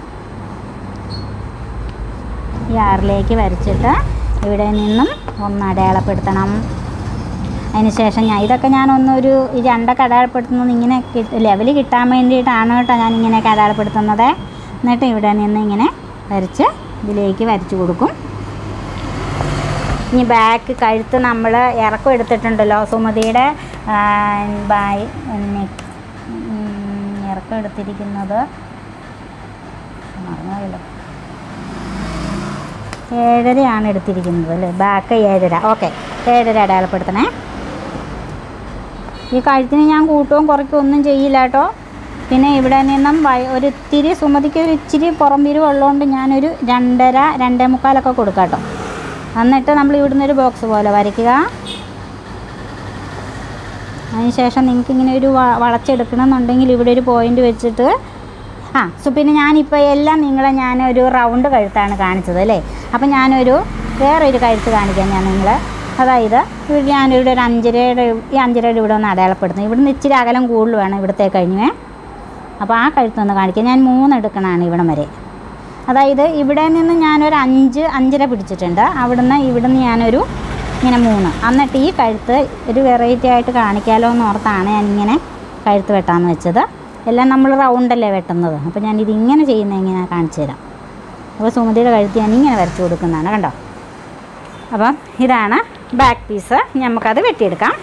ഈ ആറിലേക്ക് വരച്ചിട്ട് ഇവിടെ നിന്നും ഒന്ന് അടയാളപ്പെടുത്തണം അതിന് ശേഷം ഞാൻ ഇതൊക്കെ ഞാനൊന്നൊരു ഈ രണ്ടൊക്കെ അടയാളപ്പെടുത്തുന്നത് ഇങ്ങനെ ലെവൽ കിട്ടാൻ വേണ്ടിയിട്ടാണ് കേട്ടോ ഞാൻ ഇങ്ങനെയൊക്കെ അടയാളപ്പെടുത്തുന്നത് എന്നിട്ട് ഇവിടെ നിന്ന് ഇങ്ങനെ വരച്ച് ഇതിലേക്ക് വരച്ച് കൊടുക്കും ഇനി ബാക്ക് കഴുത്ത് നമ്മൾ ഇറക്കം എടുത്തിട്ടുണ്ടല്ലോ സുമതിയുടെ ആ, ബായ് നെ- ഉം, ഇറക്കം എടുത്തിരിക്കുന്നത് മറന്നുപോയല്ലോ ഏഴരയാണ് എടുത്തിരിക്കുന്നത് അല്ലേ ബാക്ക് ഏഴര ഓക്കെ ഏഴര അടയാളപ്പെടുത്തണേ ഈ കഴുത്തിന് ഞാൻ കൂട്ടവും കുറയ്ക്കും ഒന്നും ചെയ്യില്ല കേട്ടോ പിന്നെ ഇവിടെ നിന്നും വയ- ഒരു ഇത്തിരി സുമതിക്ക് ഒരു ഇച്ചിരി പുറം വിരിവ് ഉള്ളതുകൊണ്ട് ഞാനൊരു രണ്ടര രണ്ടേ മുക്കാലൊക്കെ കൊടുക്കാം കേട്ടോ എന്നിട്ട് നമ്മൾ ഇവിടുന്ന് ഒരു ബോക്സ് പോലെ വരയ്ക്കുക അതിനുശേഷം നിങ്ങൾക്ക് ഇങ്ങനെ ഒരു വ- വളച്ചെടുക്കണമെന്നുണ്ടെങ്കിൽ ഇവിടെ ഒരു പോയിന്റ് വെച്ചിട്ട് ആ സോ പിന്നെ ഞാനിപ്പോൾ എല്ലാം നിങ്ങളെ ഞാനൊരു റൗണ്ട് കഴുത്താണ് കാണിച്ചത് അല്ലേ അപ്പം ഞാനൊരു വേറൊരു കഴുത്ത് കാണിക്കാം ഞാൻ നിങ്ങളെ അതായത് ഇവിടെ ഞാനിവിടെ ഒരു അഞ്ചരയുടെ ഈ അഞ്ചരയുടെ ഇവിടെ ഒന്ന് അടയാളപ്പെടുത്തുന്നു ഇവിടുന്ന് ഇച്ചിരി അകലം കൂടുതൽ വേണം ഇവിടുത്തെ കഴിഞ്ഞേ അപ്പോൾ ആ കഴുത്തൊന്ന് കാണിക്കാം ഞാൻ മൂന്ന് എടുക്കണതാണ് ഇവിടം വരെ അതായത് ഇവിടെ നിന്ന് ഞാനൊരു അഞ്ച് അഞ്ചര പിടിച്ചിട്ടുണ്ട് അവിടുന്ന് ഇവിടുന്ന് ഞാനൊരു ഇങ്ങനെ മൂന്ന് എന്നിട്ട് ഈ കഴുത്ത് ഒരു വെറൈറ്റി ആയിട്ട് കാണിക്കാമല്ലോ എന്ന് ഓർത്താണ് ഞാനിങ്ങനെ കഴുത്ത് വെട്ടാമെന്ന് വെച്ചത് എല്ലാം നമ്മൾ റൗണ്ടല്ലേ വെട്ടുന്നത് അപ്പോൾ ഞാൻ ഇതിങ്ങനെ ചെയ്യുന്നത് എങ്ങനെയാണ് കാണിച്ചു തരാം അപ്പോൾ സുമതിയുടെ കഴുത്ത് ഞാൻ ഇങ്ങനെ വരച്ച് കൊടുക്കുന്നതാണ് കണ്ടോ അപ്പം ഇതാണ് ബാക്ക് പീസ് നമുക്കത് വെട്ടിയെടുക്കാം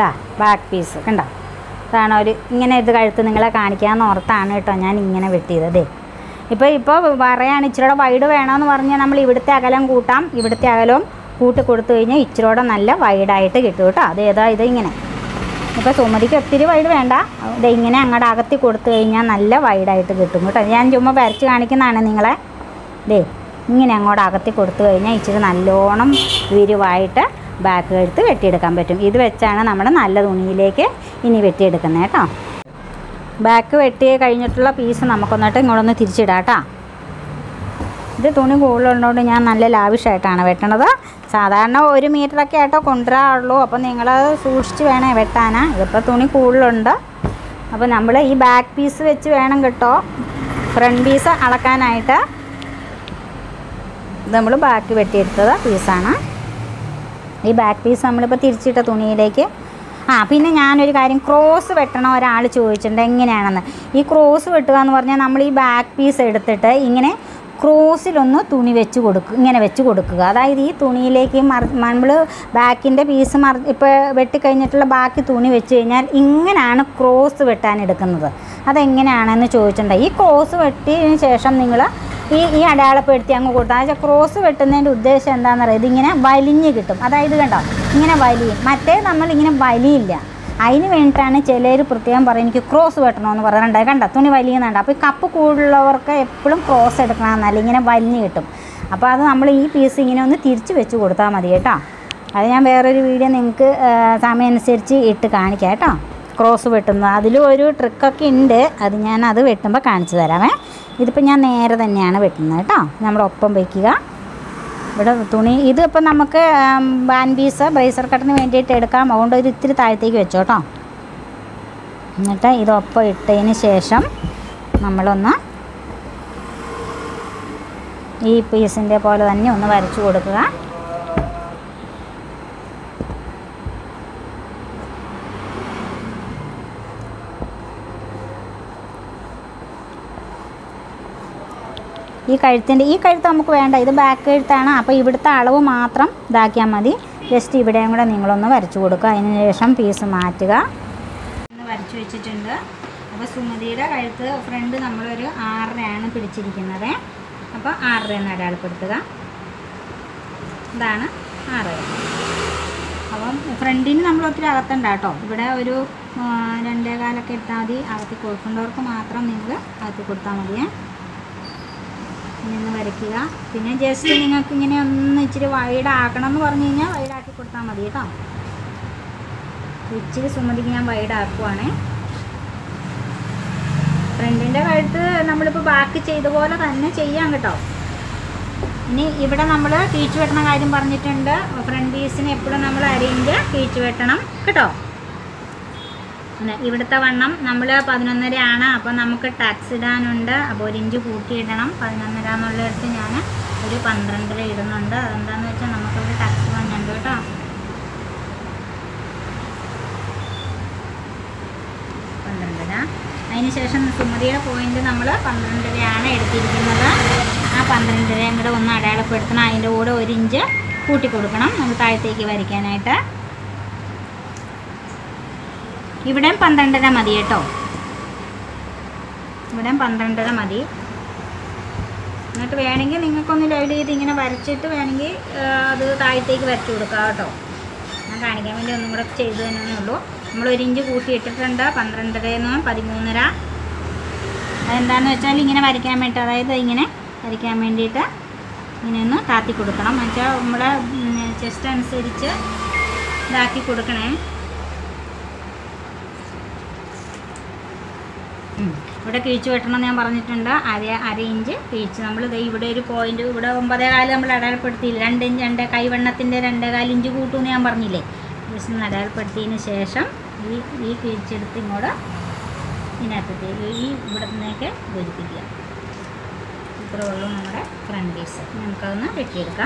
ഇതാ ബാക്ക് പീസ് കണ്ടോ ഇതാണ് ഒരു ഇങ്ങനെ ഇത് കഴുത്ത് നിങ്ങളെ കാണിക്കാമെന്ന് ഓർത്താണ് കേട്ടോ ഞാൻ ഇങ്ങനെ വെട്ടിയത് ദേ ഇപ്പോൾ ഇപ്പോൾ പറയാണ് ഇച്ചിരിയുടെ വൈഡ് വേണമെന്ന് പറഞ്ഞാൽ നമ്മൾ ഇവിടുത്തെ അകലം കൂട്ടാം ഇവിടുത്തെ അകലവും കൂട്ടി കൊടുത്തു കഴിഞ്ഞാൽ ഇച്ചിരിയുടെ നല്ല വൈഡായിട്ട് കിട്ടും കേട്ടോ അത് ഏതാ ഇത് ഇങ്ങനെ ഇപ്പോൾ സുമതിക്ക് ഒത്തിരി വൈഡ് വേണ്ട ഇത് ഇങ്ങനെ അങ്ങോട്ട് അകത്തി കൊടുത്തു കഴിഞ്ഞാൽ നല്ല വൈഡായിട്ട് കിട്ടും കേട്ടോ ഞാൻ ചുമ്മാ വരച്ച് കാണിക്കുന്നതാണ് നിങ്ങളെ ദേ ഇങ്ങനെ അങ്ങോട്ട് അകത്തി കൊടുത്തു കഴിഞ്ഞാൽ ഇച്ചിരി നല്ലോണം വിരിവായിട്ട് ബാക്ക് കഴുത്ത് വെട്ടിയെടുക്കാൻ പറ്റും ഇത് വെച്ചാണ് നമ്മൾ നല്ല തുണിയിലേക്ക് ഇനി വെട്ടിയെടുക്കുന്നത് കേട്ടോ ബാക്ക് വെട്ടി കഴിഞ്ഞിട്ടുള്ള പീസ് നമുക്കൊന്നിട്ട് ഇങ്ങോട്ടൊന്ന് തിരിച്ചിടാം കേട്ടോ ഇത് തുണി കൂടുതലുള്ളതുകൊണ്ട് ഞാൻ നല്ല ലാവിഷായിട്ടാണ് വെട്ടണത് സാധാരണ ഒരു മീറ്ററൊക്കെ ആയിട്ടോ കൊണ്ടുവരാറുള്ളൂ അപ്പോൾ നിങ്ങൾ സൂക്ഷിച്ച് വേണേ വെട്ടാനാ ഇതിപ്പോൾ തുണി കൂടുതലുണ്ട് അപ്പോൾ നമ്മൾ ഈ ബാക്ക് പീസ് വെച്ച് വേണം കേട്ടോ ഫ്രണ്ട് പീസ് അളക്കാനായിട്ട് ഇത് നമ്മൾ ബാക്ക് വെട്ടിയെടുത്തത് പീസാണ് ഈ ബാക്ക് പീസ് നമ്മളിപ്പോൾ തിരിച്ചിട്ട തുണിയിലേക്ക് ആ പിന്നെ ഞാനൊരു കാര്യം ക്രോസ് വെട്ടണ ഒരാൾ ചോദിച്ചിട്ടുണ്ട് എങ്ങനെയാണെന്ന് ഈ ക്രോസ് വെട്ടുക എന്ന് പറഞ്ഞാൽ നമ്മൾ ഈ ബാക്ക് പീസ് എടുത്തിട്ട് ഇങ്ങനെ ക്രോസിലൊന്ന് തുണി വെച്ച് കൊടുക്കുക ഇങ്ങനെ വെച്ച് കൊടുക്കുക അതായത് ഈ തുണിയിലേക്ക് മറി നമ്മൾ ബാക്കിൻ്റെ പീസ് മറി ഇപ്പോൾ വെട്ടിക്കഴിഞ്ഞിട്ടുള്ള ബാക്കി തുണി വെച്ച് കഴിഞ്ഞാൽ ഇങ്ങനെയാണ് ക്രോസ് വെട്ടാൻ എടുക്കുന്നത് അതെങ്ങനെയാണെന്ന് ചോദിച്ചിട്ടുണ്ട് ഈ ക്രോസ് വെട്ടിയതിന് ശേഷം നിങ്ങൾ ഈ ഈ അടയാളപ്പെടുത്തി അങ്ങ് കൊടുത്താൽ വെച്ചാൽ ക്രോസ് വെട്ടുന്നതിൻ്റെ ഉദ്ദേശം എന്താണെന്ന് പറയുക ഇതിങ്ങനെ വലിഞ്ഞ് കിട്ടും അതായത് കണ്ടോ ഇങ്ങനെ വലിയും മറ്റേ നമ്മൾ ഇങ്ങനെ വലിയില്ല അതിന് വേണ്ടിയിട്ടാണ് ചിലർ പ്രത്യേകം പറയും എനിക്ക് ക്രോസ് വെട്ടണമെന്ന് പറയുന്നുണ്ട് കണ്ടോ തുണി വലിയുന്നുണ്ട് അപ്പോൾ ഈ കപ്പ് കൂടുതലുള്ളവർക്ക് എപ്പോഴും ക്രോസ് എടുക്കണമെന്നല്ല ഇങ്ങനെ വലിഞ്ഞ് കിട്ടും അപ്പോൾ അത് നമ്മൾ ഈ പീസ് ഇങ്ങനെ ഒന്ന് തിരിച്ച് വെച്ച് കൊടുത്താൽ മതി കേട്ടോ അത് ഞാൻ വേറൊരു വീഡിയോ നിങ്ങൾക്ക് സമയം അനുസരിച്ച് ഇട്ട് കാണിക്കാം കേട്ടോ ക്രോസ് വെട്ടുന്നത് അതിലും ഒരു ട്രിക്കൊക്കെ ഉണ്ട് അത് ഞാൻ അത് വെട്ടുമ്പോൾ കാണിച്ചു തരാമേ ഇതിപ്പോൾ ഞാൻ നേരെ തന്നെയാണ് വെട്ടുന്നത് കേട്ടോ നമ്മുടെ ഒപ്പം വയ്ക്കുക ഇവിടെ തുണി ഇത് ഇപ്പം നമുക്ക് ബാൻ പീസ് ബ്രേസർ കട്ടിന് വേണ്ടിയിട്ട് എടുക്കാം അതുകൊണ്ട് ഒരു ഇത്തിരി താഴത്തേക്ക് വെച്ചോ കേട്ടോ എന്നിട്ട് ഇതൊപ്പം ഇട്ടതിന് ശേഷം നമ്മളൊന്ന് ഈ പീസിൻ്റെ പോലെ തന്നെ ഒന്ന് വരച്ചു കൊടുക്കുക ഈ കഴുത്തിൻ്റെ ഈ കഴുത്ത് നമുക്ക് വേണ്ട ഇത് ബാക്ക് കഴുത്താണ് അപ്പോൾ ഇവിടുത്തെ അളവ് മാത്രം ഇതാക്കിയാൽ മതി ജസ്റ്റ് ഇവിടെയും കൂടെ നിങ്ങളൊന്ന് വരച്ചു കൊടുക്കുക അതിന് ശേഷം പീസ് മാറ്റുക ഒന്ന് വരച്ചു വെച്ചിട്ടുണ്ട് അപ്പോൾ സുമതിയുടെ കഴുത്ത് ഫ്രണ്ട് നമ്മളൊരു ആറരയാണ് പിടിച്ചിരിക്കുന്നത് അപ്പോൾ ആറര എന്ന് അടയാളപ്പെടുത്തുക ഇതാണ് ആറര അപ്പം ഫ്രണ്ടിന് നമ്മൾ ഒത്തിരി അകത്തണ്ട കേട്ടോ ഇവിടെ ഒരു ആ, രണ്ടേ കാലൊക്കെ ഇട്ടാൽ മതി അകത്തി കൊടുക്കേണ്ടവർക്ക് മാത്രം നിങ്ങൾ അകത്തി കൊടുത്താൽ മതിയേ നിന്ന് വരയ്ക്കുക പിന്നെ ജസ്റ്റ് നിങ്ങൾക്ക് ഇങ്ങനെ ഒന്ന് ഇച്ചിരി വൈഡ് ആക്കണം എന്ന് പറഞ്ഞു കഴിഞ്ഞാൽ വൈഡാക്കി കൊടുത്താൽ മതി കേട്ടോ ഇച്ചിരി സുമതിക്ക് ഞാൻ വൈഡ് ആക്കുവാണേ ഫ്രണ്ടിൻ്റെ കഴുത്ത് നമ്മളിപ്പോൾ ബാക്കി ചെയ്ത പോലെ തന്നെ ചെയ്യാം കേട്ടോ ഇനി ഇവിടെ നമ്മൾ കീച്ചു വെട്ടണ കാര്യം പറഞ്ഞിട്ടുണ്ട് ഫ്രണ്ട് പീസിന് എപ്പോഴും നമ്മൾ അരിഞ്ച് കീച്ചു വെട്ടണം കേട്ടോ പിന്നെ ഇവിടുത്തെ വണ്ണം നമ്മൾ പതിനൊന്നര ആണ് അപ്പോൾ നമുക്ക് ടാക്സ് ഇടാനുണ്ട് അപ്പോൾ ഒരു ഇഞ്ച് കൂട്ടിയിടണം പതിനൊന്നര എന്നുള്ളിടത്ത് ഞാൻ ഒരു പന്ത്രണ്ടര ഇടുന്നുണ്ട് അതെന്താണെന്ന് വെച്ചാൽ നമുക്കിവിടെ ടാക്സ് വന്നുണ്ട് കേട്ടോ പന്ത്രണ്ടര അതിന് ശേഷം സുമതിയുടെ പോയിന്റ് നമ്മൾ പന്ത്രണ്ടരയാണ് എടുത്തിരിക്കുന്നത് ആ പന്ത്രണ്ടരയും കൂടെ ഒന്ന് അടയാളപ്പെടുത്തണം അതിൻ്റെ കൂടെ ഒരു ഇഞ്ച് കൂട്ടി കൊടുക്കണം നമ്മൾ താഴത്തേക്ക് വരയ്ക്കാനായിട്ട് ഇവിടെയും പന്ത്രണ്ടര മതി കേട്ടോ ഇവിടെയും പന്ത്രണ്ടര മതി എന്നിട്ട് വേണമെങ്കിൽ നിങ്ങൾക്കൊന്ന് ലെവൽ ചെയ്ത് ഇങ്ങനെ വരച്ചിട്ട് വേണമെങ്കിൽ ആ, അത് താഴത്തേക്ക് വരച്ചു കൊടുക്കാം കേട്ടോ ഞാൻ കാണിക്കാൻ വേണ്ടി ഒന്നും കൂടെ ചെയ്തു തന്നെ ഉള്ളൂ നമ്മൾ ഒരു ഇഞ്ച് കൂട്ടി ഇട്ടിട്ടുണ്ട് പന്ത്രണ്ടരന്ന് പതിമൂന്നര അതെന്താണെന്ന് വെച്ചാൽ ഇങ്ങനെ വരയ്ക്കാൻ വേണ്ടി അതായത് ഇങ്ങനെ വരയ്ക്കാൻ വേണ്ടിയിട്ട് ഇങ്ങനെ ഒന്ന് താത്തി കൊടുക്കണം എന്നുവെച്ചാൽ നമ്മുടെ ചെസ്റ്റ് അനുസരിച്ച് ഇതാക്കി കൊടുക്കണേ ഉം. ഇവിടെ കിഴിച്ച് വെട്ടണം എന്ന് ഞാൻ പറഞ്ഞിട്ടുണ്ട് അര അര ഇഞ്ച് കിഴിച്ച് നമ്മൾ ദേ ഇവിടെ ഒരു പോയിന്റ് ഇവിടെ ഒമ്പതേ കാല് നമ്മൾ അടയാളപ്പെടുത്തിയില്ല രണ്ട് ഇഞ്ച് രണ്ട് കൈവണ്ണത്തിൻ്റെ രണ്ടേ കാല് ഇഞ്ച് കൂട്ടുമെന്ന് ഞാൻ പറഞ്ഞില്ലേ ജസ്റ്റ് ഒന്ന് അടയാളപ്പെടുത്തിയതിന് ശേഷം ഈ ഈ കിഴിച്ചെടുത്ത് ഇങ്ങോട്ട് ഇതിനകത്തേക്ക് ഈ ഇവിടെ നിന്നേക്ക് യോജിപ്പിക്കുക ഇത്രേ ഉള്ളൂ നമ്മുടെ ഫ്രണ്ട് പീസ് നമുക്കതൊന്ന് വെട്ടിയെടുക്കാം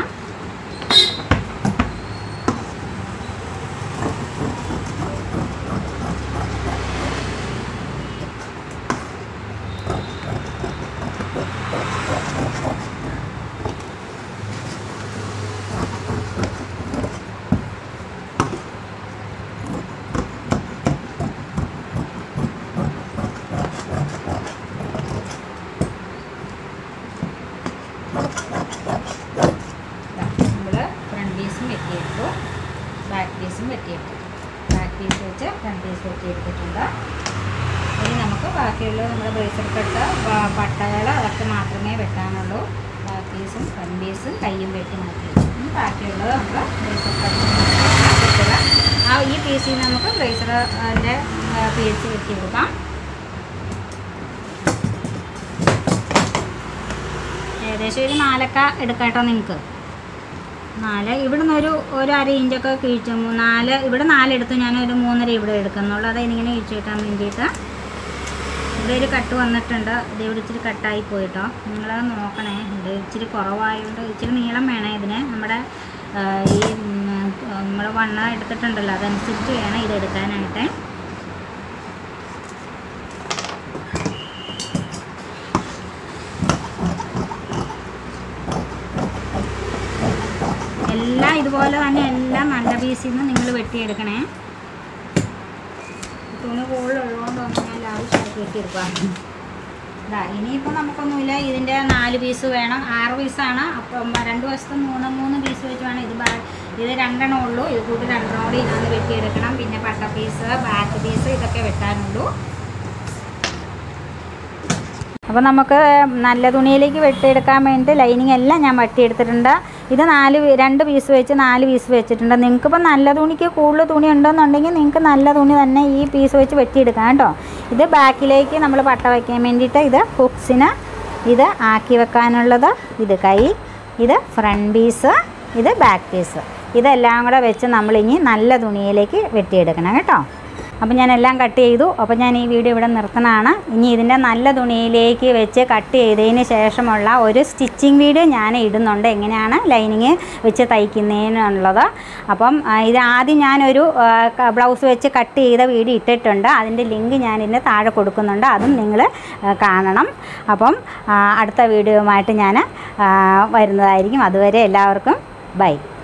വെട്ടിയെടുത്തു ബാക്ക് പീസും വെട്ടിയെടുത്തു ബാക്ക് പീസ് വെച്ച് ഫ്രണ്ട് പീസ് വെട്ടിയെടുത്തിട്ടുണ്ട് ഇനി നമുക്ക് ബാക്കിയുള്ളത് നമ്മുടെ ബ്രേസർ കട്ട് പട്ടകൾ അതൊക്കെ മാത്രമേ വെട്ടാനുള്ളൂ ബാക്ക് പീസും ഫ്രണ്ട് പീസും കയ്യും വെട്ടി മാറ്റി വെച്ചു ഇനി ബാക്കിയുള്ളത് നമുക്ക് ബ്രേസർ കട്ട് വെട്ടുക ആ ഈ പീസിൽ നിന്ന് നമുക്ക് ബ്രേസറിൻ്റെ പീസ് വെട്ടി കൊടുക്കാം ഏകദേശം ഒരു നാലക്ക എടുക്കാം കേട്ടോ നിങ്ങൾക്ക് നാല് ഇവിടുന്ന് ഒരു ഒരു അര ഇഞ്ചൊക്കെ കിഴിച്ചു മൂ- നാല് ഇവിടെ നാലെടുത്ത് ഞാൻ ഒരു മൂന്നര ഇവിടെ എടുക്കുന്നുള്ളൂ അത് ഇങ്ങനെ കിഴിച്ചു കിട്ടാൻ വേണ്ടിയിട്ട് ഇവിടെ ഒരു കട്ട് വന്നിട്ടുണ്ട് ഇത് ഇവിടെ ഇച്ചിരി കട്ടായി പോയിട്ടോ നിങ്ങൾ നോക്കണേ ഇത് ഇച്ചിരി കുറവായതുകൊണ്ട് ഇച്ചിരി നീളം വേണേ ഇതിന് നമ്മുടെ ആ, ഈ നമ്മൾ വണ്ണ എടുത്തിട്ടുണ്ടല്ലോ അതനുസരിച്ച് വേണം ഇത് എടുക്കാനായിട്ട് എല്ലാം ഇതുപോലെ തന്നെ എല്ലാം നല്ല പീസിൽ നിന്ന് നിങ്ങൾ വെട്ടിയെടുക്കണേ തുണി കൂടുതലുള്ളതുകൊണ്ടൊന്നും ഞാൻ ലാവശ്യമായിട്ട് വെട്ടിയെടുക്കാം ഇതാ ഇനിയിപ്പോൾ നമുക്കൊന്നുമില്ല ഇതിൻ്റെ നാല് പീസ് വേണം ആറ് പീസാണ് അപ്പം രണ്ട് വശത്ത് മൂന്ന് മൂന്ന് പീസ് വെച്ച് വേണം ഇത് ബാ ഇത് രണ്ടെണ്ണം ഉള്ളൂ ഇത് കൂട്ടി രണ്ടെണ്ണം കൂടി ഇതിനകത്ത് വെട്ടിയെടുക്കണം പിന്നെ പട്ട പീസ് ബാക്ക് പീസ് ഇതൊക്കെ വെട്ടാനുള്ളൂ അപ്പോൾ നമുക്ക് നല്ല തുണിയിലേക്ക് വെട്ടിയെടുക്കാൻ വേണ്ടി ലൈനിങ് എല്ലാം ഞാൻ വെട്ടിയെടുത്തിട്ടുണ്ട് ഇത് നാല് പീ- രണ്ട് പീസ് വെച്ച് നാല് പീസ് വെച്ചിട്ടുണ്ട് നിങ്ങൾക്കിപ്പോൾ നല്ല തുണിക്ക് കൂടുതൽ തുണി ഉണ്ടെന്നുണ്ടെങ്കിൽ നിങ്ങൾക്ക് നല്ല തുണി തന്നെ ഈ പീസ് വെച്ച് വെട്ടിയെടുക്കാം കേട്ടോ ഇത് ബാക്കിലേക്ക് നമ്മൾ പട്ട വയ്ക്കാൻ വേണ്ടിയിട്ട് ഇത് ഹുക്സിന് ഇത് ആക്കി വെക്കാനുള്ളത് ഇത് കൈ ഇത് ഫ്രണ്ട് പീസ് ഇത് ബാക്ക് പീസ് ഇതെല്ലാം കൂടെ വെച്ച് നമ്മളിനി നല്ല തുണിയിലേക്ക് വെട്ടിയെടുക്കണം കേട്ടോ അപ്പോൾ ഞാൻ എല്ലാം കട്ട് ചെയ്തു അപ്പോൾ ഞാൻ ഈ വീഡിയോ ഇവിടെ നിർത്തണതാണ് ഇനി ഇതിൻ്റെ നല്ല തുണിയിലേക്ക് വെച്ച് കട്ട് ചെയ്തതിന് ശേഷമുള്ള ഒരു സ്റ്റിച്ചിങ് വീഡിയോ ഞാൻ ഇടുന്നുണ്ട് എങ്ങനെയാണ് ലൈനിങ് വെച്ച് തയ്ക്കുന്നതിനുള്ളത് അപ്പം ആ, ഇത് ആദ്യം ഞാനൊരു ബ്ലൗസ് വെച്ച് കട്ട് ചെയ്ത വീഡിയോ ഇട്ടിട്ടുണ്ട് അതിൻ്റെ ലിങ്ക് ഞാൻ ഇതിൻ്റെ താഴെ കൊടുക്കുന്നുണ്ട് അതും നിങ്ങൾ കാണണം അപ്പം ആ, അടുത്ത വീഡിയോയുമായിട്ട് ഞാൻ ആ, വരുന്നതായിരിക്കും അതുവരെ എല്ലാവർക്കും ബൈ